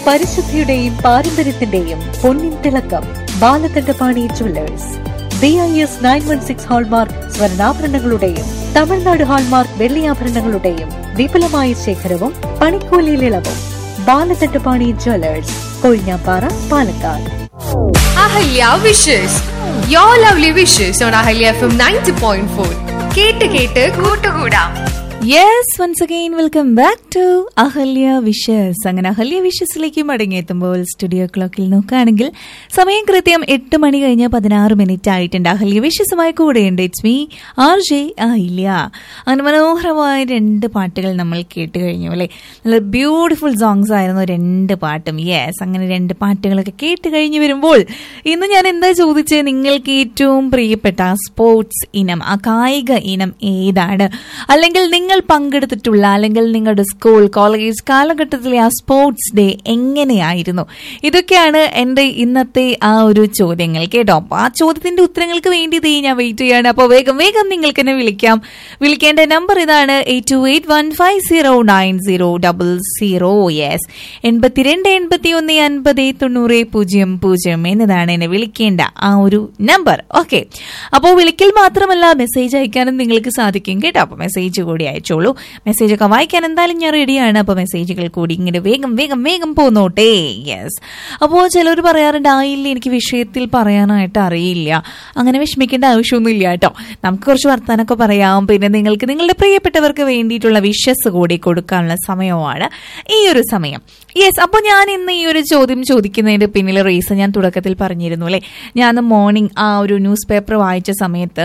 പരിശുദ്ധിയുടെയും പാരമ്പര്യത്തിന്റെയും പൊന്നിൻ തിളക്കം Balakandapani jewellers B I S nine one six hallmark സ്വർണ്ണാഭരണങ്ങളുടെയും തമിഴ്നാട് ഹാൾമാർക്ക് വെള്ളിയാഭരണങ്ങളുടെയും വിപുലമായ ശേഖരവും പണിക്കൂലിയിൽ ഇളവും Balakandapani jewellers Kozhinjampara Palakkad Ahalya wishes yo lovely wishes on Ahalya F M ninety point four കേട്ട് കേട്ട് കൂട്ടുകൂടാം yes once again welcome back to Ahalya wishes അങ്ങനെ അഹല്യ വിഷസിലേക്ക് മടങ്ങിയെത്തുമ്പോൾ സ്റ്റുഡിയോ ക്ലോക്കിൽ നോക്കുകയാണെങ്കിൽ സമയം കൃത്യം എട്ട് മണി കഴിഞ്ഞ് പതിനാറ് മിനിറ്റ് ആയിട്ടുണ്ട് അഹല്യ വിഷസുമായി കൂടെയുണ്ട് it's me R J Ahalya അങ്ങനെ മനോഹരമായ രണ്ട് പാട്ടുകൾ നമ്മൾ കേട്ട് കഴിഞ്ഞു അല്ലേ നല്ല ബ്യൂട്ടിഫുൾ സോങ്സ് ആയിരുന്നു രണ്ട് പാട്ടും യെസ് അങ്ങനെ രണ്ട് പാട്ടുകളൊക്കെ കേട്ട് കഴിഞ്ഞ് വരുമ്പോൾ ഇന്ന് ഞാൻ എന്താ ചോദിച്ചത് നിങ്ങൾക്ക് ഏറ്റവും പ്രിയപ്പെട്ട സ്പോർട്സ് ഇനം ആ കായിക ഇനം ഏതാണ് അല്ലെങ്കിൽ നിങ്ങൾ പങ്കെടുത്തിട്ടുള്ള അല്ലെങ്കിൽ നിങ്ങളുടെ സ്കൂൾ കോളേജ് കാലഘട്ടത്തിലെ ആ സ്പോർട്സ് ഡേ എങ്ങനെയായിരുന്നു ഇതൊക്കെയാണ് എൻ്റെ ഇന്നത്തെ ആ ഒരു ചോദ്യങ്ങൾ കേട്ടോ അപ്പൊ ആ ചോദ്യത്തിന്റെ ഉത്തരങ്ങൾക്ക് വേണ്ടി ദേ ഞാൻ വെയിറ്റ് ചെയ്യാണ് അപ്പോൾ വേഗം വേഗം നിങ്ങൾക്ക് എന്നെ വിളിക്കാം വിളിക്കേണ്ട നമ്പർ ഇതാണ് eight two eight one five zero nine zero double zero yes എൺപത്തിരണ്ട് എൺപത്തി ഒന്ന് അൻപത് തൊണ്ണൂറ് പൂജ്യം പൂജ്യം എന്നതാണ് എന്നെ വിളിക്കേണ്ട ആ ഒരു നമ്പർ ഓക്കെ അപ്പോൾ വിളിക്കൽ മാത്രമല്ല മെസ്സേജ് അയക്കാനും നിങ്ങൾക്ക് സാധിക്കും കേട്ടോ അപ്പോൾ മെസ്സേജ് കൂടി അയച്ചോളൂ മെസ്സേജ് ഒക്കെ വായിക്കാൻ എന്തായാലും ഞാൻ റെഡിയാണ് അപ്പോൾ മെസ്സേജുകൾ കൂടി ഇങ്ങനെ വേഗം വേഗം വേഗം പോന്നോട്ടെ യെസ് അപ്പോൾ ചിലർ പറയാറുണ്ട് ആയില്ല എനിക്ക് വിഷയത്തിൽ പറയാനായിട്ട് അറിയില്ല അങ്ങനെ വിഷമിക്കേണ്ട ആവശ്യമൊന്നുമില്ല കേട്ടോ നമുക്ക് കുറച്ച് വർത്താനൊക്കെ പറയാം പിന്നെ നിങ്ങൾക്ക് നിങ്ങളുടെ പ്രിയപ്പെട്ടവർക്ക് വേണ്ടിയിട്ടുള്ള വിഷസ് കൂടി കൊടുക്കാനുള്ള സമയമാണ് ഈ ഒരു സമയം യെസ് അപ്പോൾ ഞാൻ ഇന്ന് ഈ ഒരു ചോദ്യം ചോദിക്കുന്നതിന്റെ പിന്നിലെ റീസൺ ഞാൻ തുടക്കത്തിൽ പറഞ്ഞിരുന്നു അല്ലേ ഞാൻ മോർണിംഗ് ആ ഒരു ന്യൂസ് പേപ്പർ വായിച്ച സമയത്ത്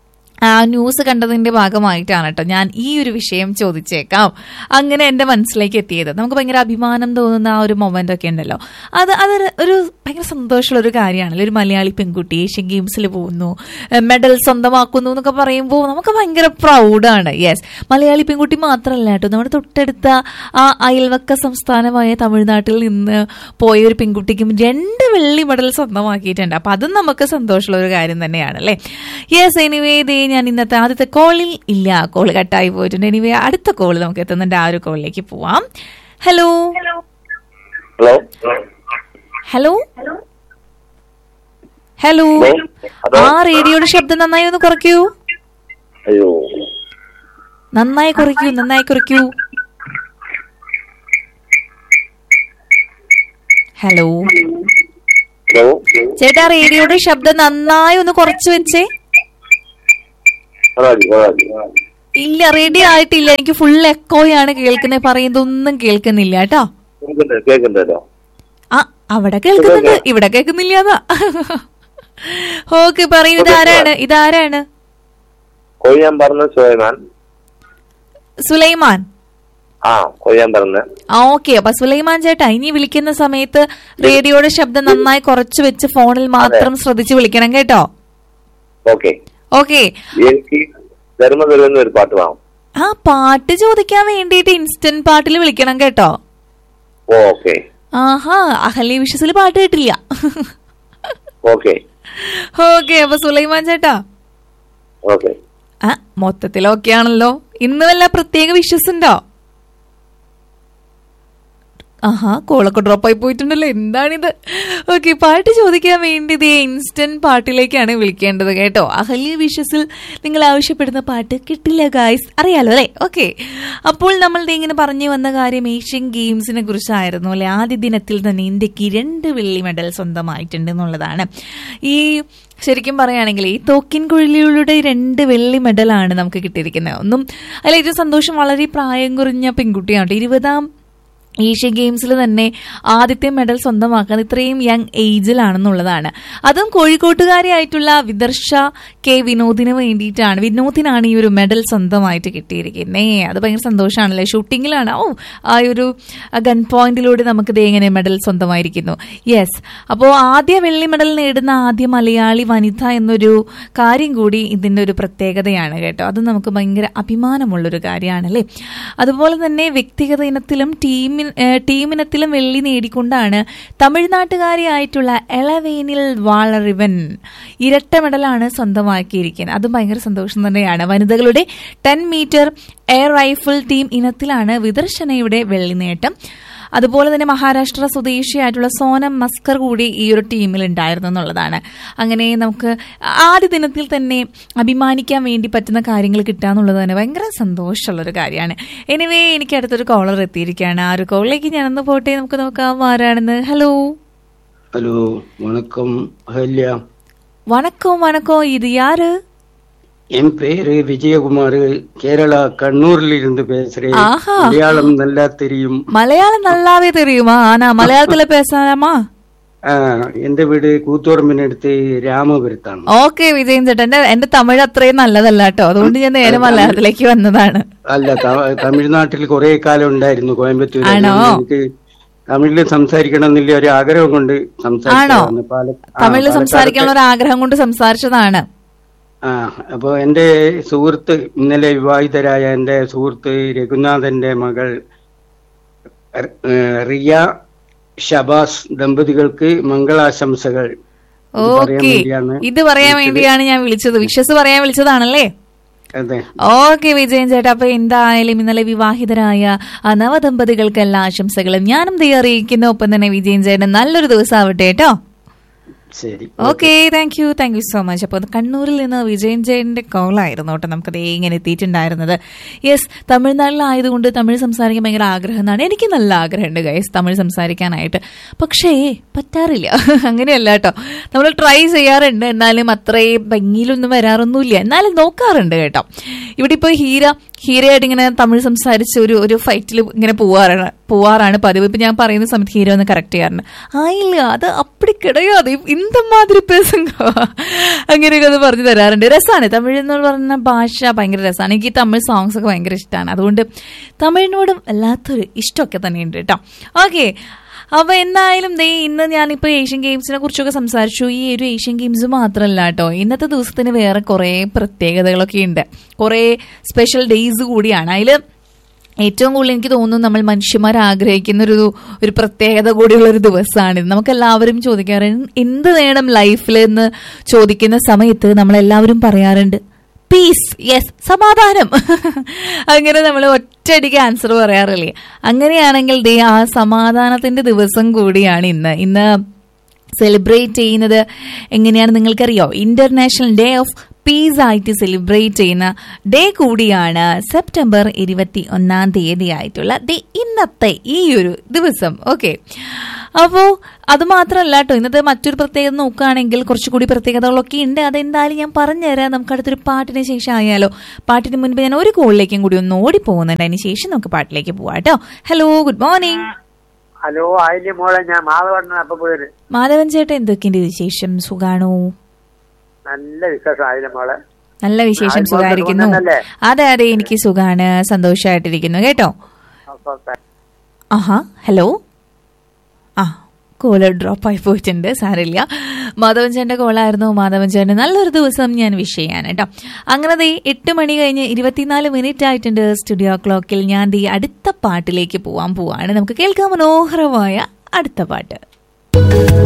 ആ ന്യൂസ് കണ്ടതിന്റെ ഭാഗമായിട്ടാണ് കേട്ടോ ഞാൻ ഈ ഒരു വിഷയം ചോദിച്ചേക്കാം അങ്ങനെ എന്റെ മനസ്സിലേക്ക് എത്തിയത് നമുക്ക് ഭയങ്കര അഭിമാനം തോന്നുന്ന ആ ഒരു മൊമെന്റ് ഒക്കെ ഉണ്ടല്ലോ അത് അതൊരു ഒരു ഭയങ്കര സന്തോഷമുള്ള ഒരു കാര്യമാണല്ലോ ഒരു മലയാളി പെൺകുട്ടി ഏഷ്യൻ ഗെയിംസിൽ പോകുന്നു മെഡൽ സ്വന്തമാക്കുന്നു എന്നൊക്കെ പറയുമ്പോൾ നമുക്ക് ഭയങ്കര പ്രൗഡാണ് യെസ് മലയാളി പെൺകുട്ടി മാത്രമല്ല കേട്ടോ നമ്മുടെ തൊട്ടടുത്ത ആ അയൽവക്ക സംസ്ഥാനമായ തമിഴ്നാട്ടിൽ നിന്ന് പോയ ഒരു പെൺകുട്ടിക്കും രണ്ട് വെള്ളി മെഡൽ സ്വന്തമാക്കിയിട്ടുണ്ട് അപ്പൊ അതും നമുക്ക് സന്തോഷമുള്ള ഒരു കാര്യം തന്നെയാണ് അല്ലേ യെസ് എനിവേ ദേ ഞാൻ ഇന്നത്തെ ആദ്യത്തെ കോളിൽ ഇല്ല കോൾ കട്ടായി പോയിട്ടുണ്ട് എനിവേ അടുത്ത കോൾ നമുക്ക് എത്തുന്നുണ്ട് ആ ഒരു കോളിലേക്ക് പോവാം hello hello hello hello hello ആ റേഡിയോയുടെ ശബ്ദം നന്നായി ഒന്ന് കുറയ്ക്കൂ അയ്യോ നന്നായി കുറയ്ക്കൂ നന്നായി കുറയ്ക്കൂ ഹലോ ഹലോ ചേട്ടാ റേഡിയോയുടെ ശബ്ദം നന്നായി ഒന്ന് കുറച്ച് വെച്ചേ അതാടി അതാടി ഇല്ല റെഡി ആയിട്ടില്ല എനിക്ക് ഫുൾ എക്കോയാണ് കേൾക്കുന്നത് പറയുന്നതൊന്നും കേൾക്കുന്നില്ല കേട്ടോ കേൾക്കണ്ടേ കേൾക്കണ്ടല്ലോ ആ അവിടെ കേൾക്കുന്നുണ്ട് ഇവിടെ കേൾക്കുന്നില്ല അതാ ഓക്കെ പറയൂ ഇതാരാണ് ഇതാരാണ് കൊയ്യാൻ പറഞ്ഞ സോയമാൻ സുലൈമാൻ ആ കൊയ്യാൻ പറഞ്ഞ ആ ഓക്കെ അപ്പൊ സുലൈമാൻ ചേട്ടാ ഇനി വിളിക്കുന്ന സമയത്ത് റേഡിയോയുടെ ശബ്ദം നന്നായി കുറച്ച് വെച്ച് ഫോണിൽ മാത്രം ശ്രദ്ധിച്ച് വിളിക്കണം കേട്ടോ ഓക്കെ ഓക്കെ എനിക്ക് ധർമ്മ തരുന്ന ഒരു പാട്ട് വേണം ആ പാട്ട് ചോദിക്കാൻ വേണ്ടിയിട്ട് ഇൻസ്റ്റന്റ് പാട്ടിൽ വിളിക്കണം കേട്ടോ ഓക്കെ ആഹാ അഹല്യ വിഷസിൽ പാട്ട് കേട്ടില്ല ഓക്കെ ഓക്കെ അപ്പൊ സുലൈമാൻ ചേട്ടാ ഓക്കെ ആ മൊത്തത്തിൽ ഓക്കെ ആണല്ലോ ഇന്ന് വല്ല പ്രത്യേക വിഷസ് ഉണ്ടോ ആഹാ കോളൊക്കെ ഡ്രോപ്പ് ആയി പോയിട്ടുണ്ടല്ലോ എന്താണിത് ഓക്കെ പാട്ട് ചോദിക്കാൻ വേണ്ടി ഇതേ ഇൻസ്റ്റന്റ് പാട്ടിലേക്കാണ് വിളിക്കേണ്ടത് കേട്ടോ അഹല്യ വിഷസിൽ നിങ്ങൾ ആവശ്യപ്പെടുന്ന പാട്ട് കിട്ടില്ല ഗായ്സ് അറിയാലോ അല്ലേ ഓക്കെ അപ്പോൾ നമ്മൾ ദേ ഇങ്ങനെ പറഞ്ഞു വന്ന കാര്യം ഏഷ്യൻ ഗെയിംസിനെ കുറിച്ചായിരുന്നു അല്ലെ ആദ്യ ദിനത്തിൽ തന്നെ ഇന്ത്യക്ക് രണ്ട് വെള്ളി മെഡൽ സ്വന്തമായിട്ടുണ്ട് എന്നുള്ളതാണ് ഈ ശരിക്കും പറയുകയാണെങ്കിൽ ഈ തോക്കിൻ കുഴലികളുടെ രണ്ട് വെള്ളി മെഡലാണ് നമുക്ക് കിട്ടിയിരിക്കുന്നത് ഒന്നും അതിൽ ഏറ്റവും സന്തോഷം വളരെ പ്രായം കുറഞ്ഞ പെൺകുട്ടിയാണ് ഇരുപതാം ഏഷ്യൻ ഗെയിംസിൽ തന്നെ ആദ്യത്തെ മെഡൽ സ്വന്തമാക്കാൻ ഇത്രയും യങ് ഏജിലാണെന്നുള്ളതാണ് അതും കോഴിക്കോട്ടുകാരിയായിട്ടുള്ള വിദർശ കെ വിനോദിന് വേണ്ടിയിട്ടാണ് വിനോദിനാണ് ഈ ഒരു മെഡൽ സ്വന്തമായിട്ട് കിട്ടിയിരിക്കുന്നത് അത് ഭയങ്കര സന്തോഷമാണല്ലേ ഷൂട്ടിങ്ങിലാണ് ഓ ആ ഒരു ഗൺ പോയിന്റിലൂടെ നമുക്ക് ദേ ഇങ്ങനെ മെഡൽ സ്വന്തമായിരിക്കുന്നു യെസ് അപ്പോൾ ആദ്യ വെള്ളി മെഡൽ നേടുന്ന ആദ്യ മലയാളി വനിത എന്നൊരു കാര്യം കൂടി ഇതിന്റെ ഒരു പ്രത്യേകതയാണ് കേട്ടോ അത് നമുക്ക് ഭയങ്കര അഭിമാനമുള്ളൊരു കാര്യമാണല്ലേ അതുപോലെ തന്നെ വ്യക്തിഗത ഇനത്തിലും ടീമിൻ ഏഹ് ടീമിനത്തിലും വെള്ളി നേടിക്കൊണ്ടാണ് തമിഴ്നാട്ടുകാരിയായിട്ടുള്ള എളവേനിൽ വാളറിവൻ ഇരട്ട മെഡലാണ് സ്വന്തമാക്കിയിരിക്കുന്നത് അതും ഭയങ്കര സന്തോഷം തന്നെയാണ് വനിതകളുടെ ten metre air rifle team ഇനത്തിലാണ് വിദർശനയുടെ വെള്ളി നേട്ടം അതുപോലെ തന്നെ മഹാരാഷ്ട്ര സ്വദേശിയായിട്ടുള്ള സോനം മസ്കർ കൂടി ഈ ഒരു ടീമിൽ ഉണ്ടായിരുന്നു എന്നുള്ളതാണ് അങ്ങനെ നമുക്ക് ആദ്യ ദിനത്തിൽ തന്നെ അഭിമാനിക്കാൻ വേണ്ടി പറ്റുന്ന കാര്യങ്ങൾ കിട്ടുക എന്നുള്ളത് തന്നെ ഭയങ്കര സന്തോഷമുള്ള ഒരു കാര്യമാണ് എനിവേ എനിക്ക് അടുത്തൊരു കോളർ എത്തിയിരിക്കുകയാണ് ആ ഒരു കോളിലേക്ക് ഞാനൊന്ന് പോട്ടെ നമുക്ക് നോക്കാം ആരാണെന്ന് ഹലോ ஹலோ வணக்கம் அகல்யா வணக்கம் வணக்கம் இது யாரு என் பேரு விஜயகுமார் கேரளா கண்ணூர்ல இருந்து பேசுறேன் ஆஹா. மலையாளம் நல்லா தெரியும் மலையாளம் நல்லாவே தெரியுமா ஆனா மலையாளத்துல பேசலாமா ஆஹ், എന്റെ വീട് കൂത്തുപറമ്പിനടുത്ത് രാമപുരത്താണ് ഓക്കെ വിജയൻ ചേട്ടൻ എന്റെ എന്റെ തമിഴ് അത്രയും നല്ലതല്ല കേട്ടോ അതുകൊണ്ട് ഞാൻ നേരെ മലയാളത്തിലേക്ക് വന്നതാണ് അല്ല ത- തമിഴ്നാട്ടിൽ കുറെ കാലം ഉണ്ടായിരുന്നു കോയമ്പത്തൂർ ആണോ? എനിക്ക് തമിഴില് സംസാരിക്കണം എന്നുള്ള ഒരു ആഗ്രഹം കൊണ്ട് ആണോ സംസാരിച്ചതാണ്. പാല- ആ, തമിഴിൽ പാലക്കാടത്തെ- സംസാരിക്കാനുള്ള ഒരു ആഗ്രഹം കൊണ്ട് സംസാരിച്ചതാണ് ആ അപ്പൊ എന്റെ സുഹൃത്ത് ഇന്നലെ വിവാഹിതരായ എന്റെ സുഹൃത്ത് രഘുനാഥന്റെ മകൾ ഏഹ്, റിയ ഷബാസ് ദമ്പതികൾക്ക് മംഗളാശംസകൾ ഇത് പറയാൻ ഓക്കെ വേണ്ടിയാണ് ഇത് പറയാൻ വേണ്ടിയാണ് ഞാൻ വിളിച്ചത് വിശ്വസ് പറയാൻ വിളിച്ചതാണല്ലേ അതെ ഓക്കെ വിജയൻ ചേട്ടാ അപ്പൊ എന്തായാലും ഇന്നലെ വിവാഹിതരായ ആ നവദമ്പതികൾക്ക് എല്ലാ ആശംസകളും ഞാനും ദേ അറിയിക്കുന്നു ഒപ്പം തന്നെ വിജയൻ ചേട്ടൻ നല്ലൊരു ദിവസം ആവട്ടെ കേട്ടോ ശരി okay thank you thank you so much അപ്പോൾ കണ്ണൂരിൽ നിന്ന് വിജയൻ ജയന്റെ കോളായിരുന്നു കേട്ടോ നമുക്കത് ഇങ്ങനെ എത്തിയിട്ടുണ്ടായിരുന്നത് യെസ് തമിഴ്നാട്ടിലായതുകൊണ്ട് തമിഴ് സംസാരിക്കാൻ ഭയങ്കര ആഗ്രഹം എന്നാണ് എനിക്ക് നല്ല ആഗ്രഹമുണ്ട് ഗൈസ് തമിഴ് സംസാരിക്കാനായിട്ട് പക്ഷേ പറ്റാറില്ല അങ്ങനെയല്ല കേട്ടോ നമ്മൾ ട്രൈ ചെയ്യാറുണ്ട് എന്നാലും അത്രയും ഭംഗിയിലൊന്നും വരാറൊന്നുമില്ല എന്നാലും നോക്കാറുണ്ട് കേട്ടോ ഇവിടെ ഇപ്പോൾ ഹീര ഹീരയായിട്ട് ഇങ്ങനെ തമിഴ് സംസാരിച്ച് ഒരു ഒരു ഫൈറ്റിൽ ഇങ്ങനെ പോവാറാണ് പോവാറാണ് പതിവ് ഇപ്പൊ ഞാൻ പറയുന്ന സമയത്ത് ഹീരോ ഒന്ന് കറക്റ്റ് ചെയ്യാറുണ്ട് ആ ഇല്ല അത് അപ്പടി കിടയാതെ ഇന്ത മാതിരി പേസുങ്ക അങ്ങനെയൊക്കെ ഒന്ന് പറഞ്ഞു തരാറുണ്ട് രസമാണ് തമിഴ് എന്ന് പറഞ്ഞ ഭാഷ ഭയങ്കര രസമാണ് എനിക്ക് ഈ തമിഴ് സോങ്സ് ഒക്കെ ഭയങ്കര ഇഷ്ടമാണ് അതുകൊണ്ട് തമിഴിനോടും വല്ലാത്തൊരു ഇഷ്ടമൊക്കെ തന്നെയുണ്ട് കേട്ടോ ഓക്കെ അപ്പൊ എന്തായാലും ദേ ഇന്ന് ഞാനിപ്പോ ഏഷ്യൻ ഗെയിംസിനെ കുറിച്ചൊക്കെ സംസാരിച്ചു ഈ ഒരു ഏഷ്യൻ ഗെയിംസ് മാത്രമല്ല കേട്ടോ ഇന്നത്തെ ദിവസത്തിന് വേറെ കുറെ പ്രത്യേകതകളൊക്കെ ഉണ്ട് കുറെ സ്പെഷ്യൽ ഡേയ്സ് കൂടിയാണ് അതില് ഏറ്റവും കൂടുതൽ എനിക്ക് തോന്നുന്നു നമ്മൾ മനുഷ്യന്മാർ ആഗ്രഹിക്കുന്ന ഒരു ഒരു പ്രത്യേകത കൂടിയുള്ള ഒരു ദിവസമാണ് നമുക്ക് എല്ലാവരും ചോദിക്കാറുണ്ട് എന്ത് വേണം ലൈഫിൽ എന്ന് ചോദിക്കുന്ന സമയത്ത് നമ്മളെല്ലാവരും പറയാറുണ്ട് പീസ് യെസ് സമാധാനം അങ്ങനെ നമ്മൾ ഒറ്റയടിക്ക് ആൻസർ പറയാറില്ലേ അങ്ങനെയാണെങ്കിൽ ദേ ആ സമാധാനത്തിന്റെ ദിവസം കൂടിയാണ് ഇന്ന് ഇന്ന് സെലിബ്രേറ്റ് ചെയ്യുന്നത് എങ്ങനെയാണ് നിങ്ങൾക്കറിയോ ഇന്റർനാഷണൽ ഡേ ഓഫ് പീസ് ആയിട്ട് സെലിബ്രേറ്റ് ചെയ്യുന്ന ഡേ കൂടിയാണ് സെപ്റ്റംബർ ഇരുപത്തി ഒന്നാം തീയതി ആയിട്ടുള്ള ദേ ഇന്നത്തെ ഈ ഒരു ദിവസം ഓക്കെ അപ്പോൾ അത് മാത്രമല്ല കേട്ടോ ഇന്നത്തെ മറ്റൊരു പ്രത്യേകത നോക്കുകയാണെങ്കിൽ കുറച്ചുകൂടി പ്രത്യേകതകളൊക്കെ ഉണ്ട് അതെന്തായാലും ഞാൻ പറഞ്ഞുതരാം നമുക്ക് അടുത്തൊരു പാട്ടിന് ശേഷം ആയാലോ പാട്ടിന് മുൻപ് ഞാൻ ഒരു കോളിലേക്കും കൂടി ഒന്ന് ഓടി പോകുന്നുണ്ട് അതിന് ശേഷം നമുക്ക് പാട്ടിലേക്ക് പോവാം കേട്ടോ ഹലോ ഗുഡ് മോർണിംഗ് ഹലോ ആയില്ലേ മോളെ ഞാൻ മാധവണ്ണൻ അപ്പൊ പോയത് മാധവൻ ചേട്ടൻ എന്തൊക്കെയുണ്ട് വിശേഷം സുഖാണോ നല്ല വിശേഷം ആയില്ലേ മോളെ നല്ല വിശേഷം ആ, സുഖമായിരിക്കുന്നു സുഖം അതെ അതെ എനിക്ക് സുഖാണ് സന്തോഷമായിട്ടിരിക്കുന്നു കേട്ടോ അപ്പൊ ആഹാ ഹലോ ആ കോള് ഡ്രോപ്പ് ആയി പോയിട്ടുണ്ട് സാരില്ല മാധവൻ ചേട്ടൻ്റെ കോളായിരുന്നു മാധവൻ ചേട്ടൻ നല്ലൊരു ദിവസം ഞാൻ വിഷ് ചെയ്യാൻ കേട്ടോ അങ്ങനെ ദേ എട്ട് മണി കഴിഞ്ഞ് ഇരുപത്തിനാല് മിനിറ്റ് ആയിട്ടുണ്ട് സ്റ്റുഡിയോ ക്ലോക്കിൽ ഞാൻ ദേ അടുത്ത പാട്ടിലേക്ക് പോവാൻ പോവാണ് നമുക്ക് കേൾക്കാൻ മനോഹരമായ അടുത്ത പാട്ട്